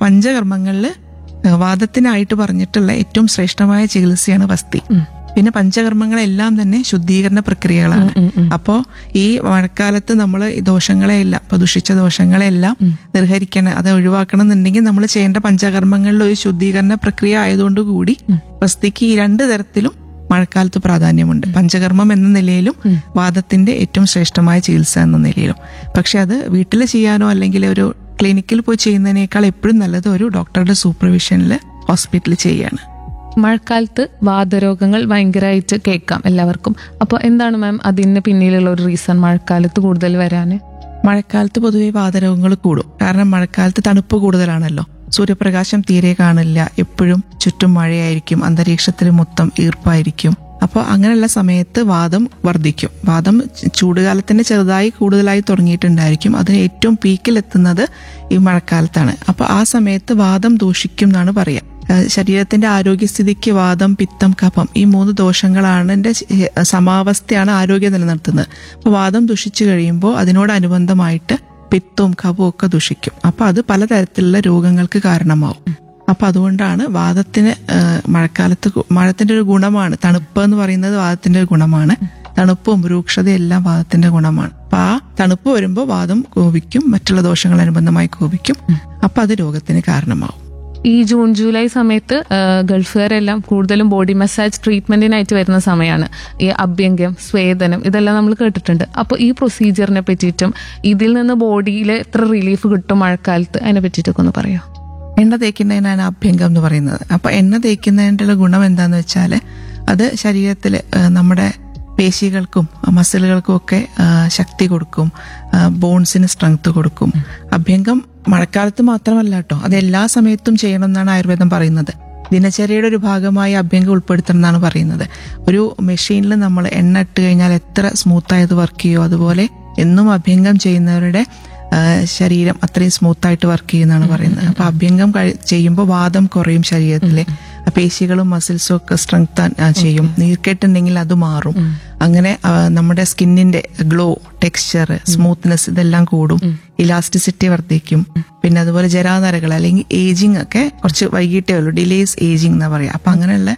പഞ്ചകർമ്മങ്ങളിൽ വാദത്തിനായിട്ട് പറഞ്ഞിട്ടുള്ള ഏറ്റവും ശ്രേഷ്ഠമായ ചികിത്സയാണ് വസ്തി പിന്നെ പഞ്ചകർമ്മങ്ങളെല്ലാം തന്നെ ശുദ്ധീകരണ പ്രക്രിയകളാണ് അപ്പോ ഈ മഴക്കാലത്ത് നമ്മൾ ഈ ദോഷങ്ങളെയെല്ലാം ഇപ്പൊ ദുഷിച്ച ദോഷങ്ങളെല്ലാം നിർഹരിക്കണം അത് ഒഴിവാക്കണം എന്നുണ്ടെങ്കിൽ നമ്മൾ ചെയ്യേണ്ട പഞ്ചകർമ്മങ്ങളിൽ ഒരു ശുദ്ധീകരണ പ്രക്രിയ ആയതുകൊണ്ട് കൂടി വസ്തിക്ക് ഈ രണ്ട് തരത്തിലും മഴക്കാലത്ത് പ്രാധാന്യമുണ്ട് പഞ്ചകർമ്മം എന്ന നിലയിലും വാദത്തിന്റെ ഏറ്റവും ശ്രേഷ്ഠമായ ചികിത്സ എന്ന നിലയിലും പക്ഷെ അത് വീട്ടിൽ ചെയ്യാനോ അല്ലെങ്കിൽ ഒരു ക്ലിനിക്കിൽ പോയി ചെയ്യുന്നതിനേക്കാൾ എപ്പോഴും നല്ലത് ഒരു ഡോക്ടറുടെ സൂപ്പർവിഷനിൽ ഹോസ്പിറ്റലിൽ ചെയ്യാണ് മഴക്കാലത്ത് വാതരോഗങ്ങൾ ഭയങ്കരമായിട്ട് കേൾക്കാം എല്ലാവർക്കും അപ്പോൾ എന്താണ് മാം അതിന് പിന്നിലുള്ള ഒരു റീസൺ മഴക്കാലത്ത് കൂടുതൽ വരാന് മഴക്കാലത്ത് പൊതുവെ വാതരോഗങ്ങൾ കൂടും കാരണം മഴക്കാലത്ത് തണുപ്പ് കൂടുതലാണല്ലോ സൂര്യപ്രകാശം തീരെ കാണില്ല എപ്പോഴും ചുറ്റും മഴയായിരിക്കും അന്തരീക്ഷത്തിൽ മൊത്തം ഈർപ്പായിരിക്കും അപ്പോൾ അങ്ങനെയുള്ള സമയത്ത് വാദം വർദ്ധിക്കും വാദം ച- ചൂടുകാലത്തിന്റെ ചെറുതായി കൂടുതലായി തുടങ്ങിയിട്ടുണ്ടായിരിക്കും അതിന് ഏറ്റവും പീക്കിലെത്തുന്നത് ഈ മഴക്കാലത്താണ് അപ്പോൾ ആ സമയത്ത് വാദം ദൂഷിക്കും എന്നാണ് പറയാം ഏഹ് ശരീരത്തിന്റെ ആരോഗ്യസ്ഥിതിക്ക് വാദം പിത്തം കഫം ഈ മൂന്ന് ദോഷങ്ങളാണ് എൻ്റെ സമാവസ്ഥയാണ് ആരോഗ്യം നിലനിർത്തുന്നത് അപ്പോൾ വാദം ദുഷിച്ചു കഴിയുമ്പോൾ അതിനോടനുബന്ധമായിട്ട് പിത്തവും കഫവും ഒക്കെ ദുഷിക്കും അപ്പൊ അത് പലതരത്തിലുള്ള രോഗങ്ങൾക്ക് കാരണമാവും അപ്പൊ അതുകൊണ്ടാണ് വാദത്തിന് ഏഹ് മഴക്കാലത്ത് ഗു- മഴത്തിന്റെ ഒരു ഗുണമാണ് തണുപ്പ് എന്ന് പറയുന്നത് വാദത്തിന്റെ ഒരു ഗുണമാണ് തണുപ്പും രൂക്ഷതയും എല്ലാം വാദത്തിന്റെ ഗുണമാണ് അപ്പൊ ആ തണുപ്പ് വരുമ്പോൾ വാദം കോപിക്കും മറ്റുള്ള ദോഷങ്ങൾ അനുബന്ധമായി കോപിക്കും അപ്പൊ അത് രോഗത്തിന് കാരണമാവും ഈ ജൂൺ ജൂലൈ സമയത്ത് ആ, ഗൾഫുകാരെല്ലാം കൂടുതലും ബോഡി മസാജ് ട്രീറ്റ്മെന്റിനായിട്ട് വരുന്ന സമയമാണ് ഈ അഭ്യംഗം സ്വേദനം ഇതെല്ലാം നമ്മൾ കേട്ടിട്ടുണ്ട് അപ്പോൾ ഈ പ്രൊസീജിയറിനെ പറ്റിയിട്ടും ഇതിൽ നിന്ന് ബോഡിയിൽ എത്ര റിലീഫ് കിട്ടും മഴക്കാലത്ത് അതിനെ പറ്റിയിട്ടൊക്കെ ഒന്ന് പറയാം എണ്ണ തേക്കുന്നതിനാണ് അഭ്യംഗം എന്ന് പറയുന്നത് അപ്പൊ എണ്ണ തേക്കുന്നതിൻ്റെ ഗുണം എന്താന്ന് വെച്ചാല് അത് ശരീരത്തിൽ നമ്മുടെ പേശികൾക്കും മസിലുകൾക്കും ഒക്കെ ആ, ശക്തി കൊടുക്കും ആ, ബോൺസിന് സ്ട്രെങ്ത് കൊടുക്കും അഭ്യംഗം മഴക്കാലത്ത് മാത്രമല്ല കേട്ടോ അത് എല്ലാ സമയത്തും ചെയ്യണം എന്നാണ് ആയുർവേദം പറയുന്നത് ദിനചര്യയുടെ ഒരു ഭാഗമായി അഭ്യംഗം ഉൾപ്പെടുത്തണം എന്നാണ് പറയുന്നത് ഒരു മെഷീനിൽ നമ്മൾ എണ്ണ ഇട്ട് കഴിഞ്ഞാൽ എത്ര സ്മൂത്തായത് വർക്ക് ചെയ്യുമോ അതുപോലെ എന്നും അഭ്യംഗം ചെയ്യുന്നവരുടെ ആ, ശരീരം അത്രയും സ്മൂത്ത് ആയിട്ട് വർക്ക് ചെയ്യുന്നതാണ് പറയുന്നത് അപ്പൊ അഭ്യംഗം കഴി- ചെയ്യുമ്പോൾ വാദം കുറയും ശരീരത്തിലെ ആ പേശികളും മസിൽസും ഒക്കെ സ്ട്രെങ്ത് ചെയ്യും നീർക്കെട്ടുണ്ടെങ്കിൽ അത് മാറും അങ്ങനെ ആ, നമ്മുടെ സ്കിന്നിന്റെ ഗ്ലോ ടെക്സ്ചർ സ്മൂത്ത്നെസ് ഇതെല്ലാം കൂടും ഇലാസ്റ്റിസിറ്റി വർദ്ധിക്കും പിന്നെ അതുപോലെ ജരാനരകൾ അല്ലെങ്കിൽ ഏജിങ് ഒക്കെ കുറച്ച് വൈകിട്ടേ ഉള്ളൂ ഡിലേസ് ഏജിങ് എന്ന് പറയാം അപ്പൊ അങ്ങനെയുള്ള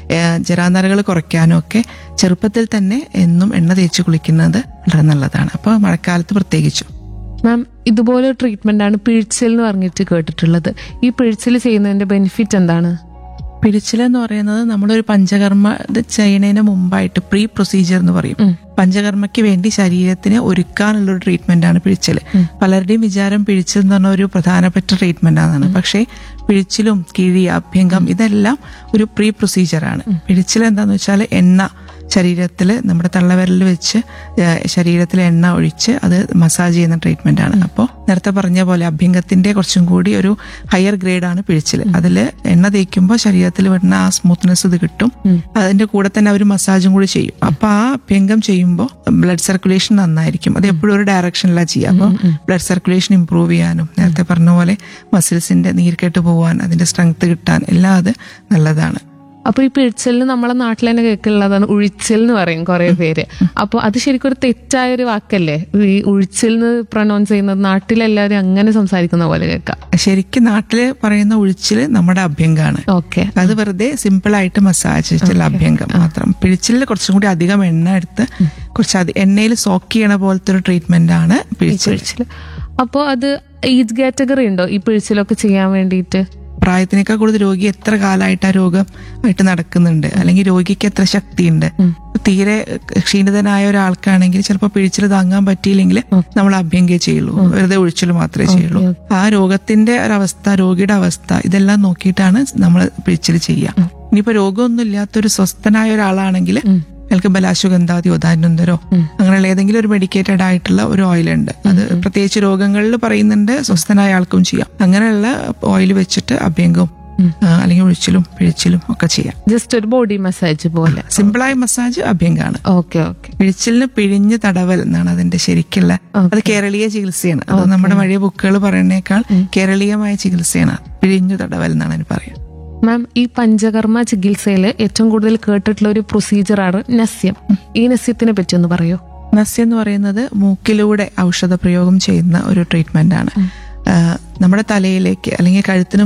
ജരാനരകൾ കുറയ്ക്കാനും ഒക്കെ ചെറുപ്പത്തിൽ തന്നെ എന്നും എണ്ണ തേച്ച് കുളിക്കുന്നത് വളരെ നല്ലതാണ് അപ്പൊ മഴക്കാലത്ത് പ്രത്യേകിച്ചും മാം ഇതുപോലെ ട്രീറ്റ്മെന്റ് ആണ് പിഴിച്ചിൽ എന്ന് പറഞ്ഞിട്ട് കേട്ടിട്ടുള്ളത് ഈ പിഴിച്ചിൽ ചെയ്യുന്നതിന്റെ ബെനിഫിറ്റ് എന്താണ് പിഴിച്ചിൽ എന്ന് പറയുന്നത് നമ്മളൊരു പഞ്ചകർമ്മ ഇത് ചെയ്യുന്നതിന് മുമ്പായിട്ട് പ്രീ പ്രൊസീജിയർ എന്ന് പറയും പഞ്ചകർമ്മയ്ക്ക് വേണ്ടി ശരീരത്തിനെ ഒരുക്കാനുള്ള ഒരു ട്രീറ്റ്മെന്റ് ആണ് പിഴിച്ചിൽ പലരുടെയും വിചാരം പിഴിച്ചിൽ എന്ന് പറഞ്ഞ ഒരു പ്രധാനപ്പെട്ട ട്രീറ്റ്മെന്റ് ആണ് പക്ഷേ പിഴിച്ചിലും കിഴി അഭ്യംഗം ഇതെല്ലാം ഒരു പ്രീ പ്രൊസീജിയർ ആണ് പിഴിച്ചിൽ എന്താന്ന് വെച്ചാൽ എണ്ണ ശരീരത്തിൽ നമ്മുടെ തള്ളവിരലിൽ വെച്ച് ശരീരത്തിൽ എണ്ണ ഒഴിച്ച് അത് മസാജ് ചെയ്യുന്ന ട്രീറ്റ്മെന്റ് ആണ് അപ്പോൾ നേരത്തെ പറഞ്ഞ പോലെ അഭ്യംഗത്തിന്റെ കുറച്ചും കൂടി ഒരു ഹയർ ഗ്രേഡ് ആണ് പിഴിച്ചിൽ അതിൽ എണ്ണ തേക്കുമ്പോൾ ശരീരത്തിൽ വരുന്ന ആ സ്മൂത്ത്നെസ് ഇത് കിട്ടും അതിന്റെ കൂടെ തന്നെ അവർ മസാജും കൂടി ചെയ്യും അപ്പൊ ആ അഭ്യംഗം ചെയ്യുമ്പോൾ ബ്ലഡ് സർക്കുലേഷൻ നന്നായിരിക്കും അത് എപ്പോഴും ഒരു ഡയറക്ഷനിലാണ് ചെയ്യുക അപ്പോൾ ബ്ലഡ് സർക്കുലേഷൻ ഇമ്പ്രൂവ് ചെയ്യാനും നേരത്തെ പറഞ്ഞ പോലെ മസിൽസിന്റെ നീർക്കെട്ട് പോവാൻ അതിന്റെ സ്ട്രെങ്ത് കിട്ടാൻ എല്ലാം അത് നല്ലതാണ് അപ്പൊ ഈ പിഴിച്ചലിന് നമ്മളെ നാട്ടിൽ തന്നെ കേൾക്കുള്ളതാണ് ഉഴിച്ചൽ എന്ന് പറയും കുറെ പേര് അപ്പൊ അത് ശരിക്കും ഒരു തെറ്റായ ഒരു വാക്കല്ലേ ഈ ഉഴിച്ചൽ എന്ന് പ്രൊനൗൺസ് ചെയ്യുന്നത് നാട്ടിലെല്ലാവരും അങ്ങനെ സംസാരിക്കുന്ന പോലെ കേൾക്കാം ശരിക്കും നാട്ടില് പറയുന്ന ഒഴിച്ചില് നമ്മുടെ അഭ്യംഗമാണ് ഓക്കെ അത് വെറുതെ സിമ്പിൾ ആയിട്ട് മസാജ് ചെയ്തിട്ടുള്ള അഭ്യംഗം മാത്രം പിഴിച്ചിലിൽ കുറച്ചും കൂടി അധികം എണ്ണ എടുത്ത് കുറച്ച് അധി- എണ്ണയിൽ സോക്ക് ചെയ്യണ പോലത്തെ ഒരു ട്രീറ്റ്മെന്റ് ആണ് പിഴിച്ചിൽ പിഴിച്ചിൽ അപ്പോൾ അത് ഏജ് കാറ്റഗറി ഉണ്ടോ ഈ പിഴിച്ചിലൊക്കെ ചെയ്യാൻ വേണ്ടിയിട്ട് പ്രായത്തിനേക്കാൾ കൂടുതൽ രോഗി എത്ര കാലമായിട്ട് ആ രോഗം ആയിട്ട് നടക്കുന്നുണ്ട് അല്ലെങ്കിൽ രോഗിക്ക് എത്ര ശക്തിയുണ്ട് തീരെ ക്ഷീണിതനായ ഒരാൾക്കാണെങ്കിൽ ചിലപ്പോൾ പിഴിച്ചിൽ താങ്ങാൻ പറ്റിയില്ലെങ്കിൽ നമ്മൾ അഭ്യംഗേ ചെയ്യുള്ളൂ വെറുതെ ഒഴിച്ചിൽ മാത്രമേ ചെയ്യുള്ളൂ ആ രോഗത്തിന്റെ ഒരവസ്ഥ രോഗിയുടെ അവസ്ഥ ഇതെല്ലാം നോക്കിയിട്ടാണ് നമ്മൾ പിഴിച്ചിൽ ചെയ്യുക ഇനിയിപ്പോ രോഗമൊന്നും ഇല്ലാത്തൊരു സ്വസ്ഥനായ ഒരാളാണെങ്കിൽ അയാൾക്ക് ബലാശുഗന്ധാദി ഉദാഹരണന്തരോ അങ്ങനെയുള്ള ഏതെങ്കിലും ഒരു മെഡിക്കേറ്റഡ് ആയിട്ടുള്ള ഒരു ഓയിൽ ഉണ്ട് അത് പ്രത്യേകിച്ച് രോഗങ്ങളിൽ പറയുന്നുണ്ട് സ്വസ്ഥനായ ആൾക്കും ചെയ്യാം അങ്ങനെയുള്ള ഓയിൽ വെച്ചിട്ട് അഭ്യംഗവും ആ, അല്ലെങ്കിൽ ഒഴിച്ചിലും പിഴിച്ചിലും ഒക്കെ ചെയ്യാം ജസ്റ്റ് ഒരു ബോഡി മസാജ് പോലെ സിമ്പിളായ മസാജ് അഭ്യംഗാണ് ഓക്കെ ഓക്കെ പിഴിച്ചിലിന് പിഴിഞ്ഞ് തടവൽ എന്നാണ് അതിന്റെ ശരിക്കുള്ള അത് കേരളീയ ചികിത്സയാണ് അത് നമ്മുടെ വഴിയ ബുക്കുകൾ പറയുന്നേക്കാൾ കേരളീയമായ ചികിത്സയാണ് പിഴിഞ്ഞു തടവൽ എന്നാണ് അതിന് പറയുക മാം ഈ പഞ്ചകർമ്മ ചികിത്സയിൽ ഏറ്റവും കൂടുതൽ കേട്ടിട്ടുള്ള ഒരു പ്രൊസീജിയറാണ് നസ്യം ഈ നസ്യത്തിനെ പറ്റി ഒന്ന് പറയോ നസ്യ എന്ന് പറയുന്നത് മൂക്കിലൂടെ ഔഷധ പ്രയോഗം ചെയ്യുന്ന ഒരു ട്രീറ്റ്മെന്റ് ആണ് ആ, നമ്മുടെ തലയിലേക്ക് അല്ലെങ്കിൽ കഴുത്തിന്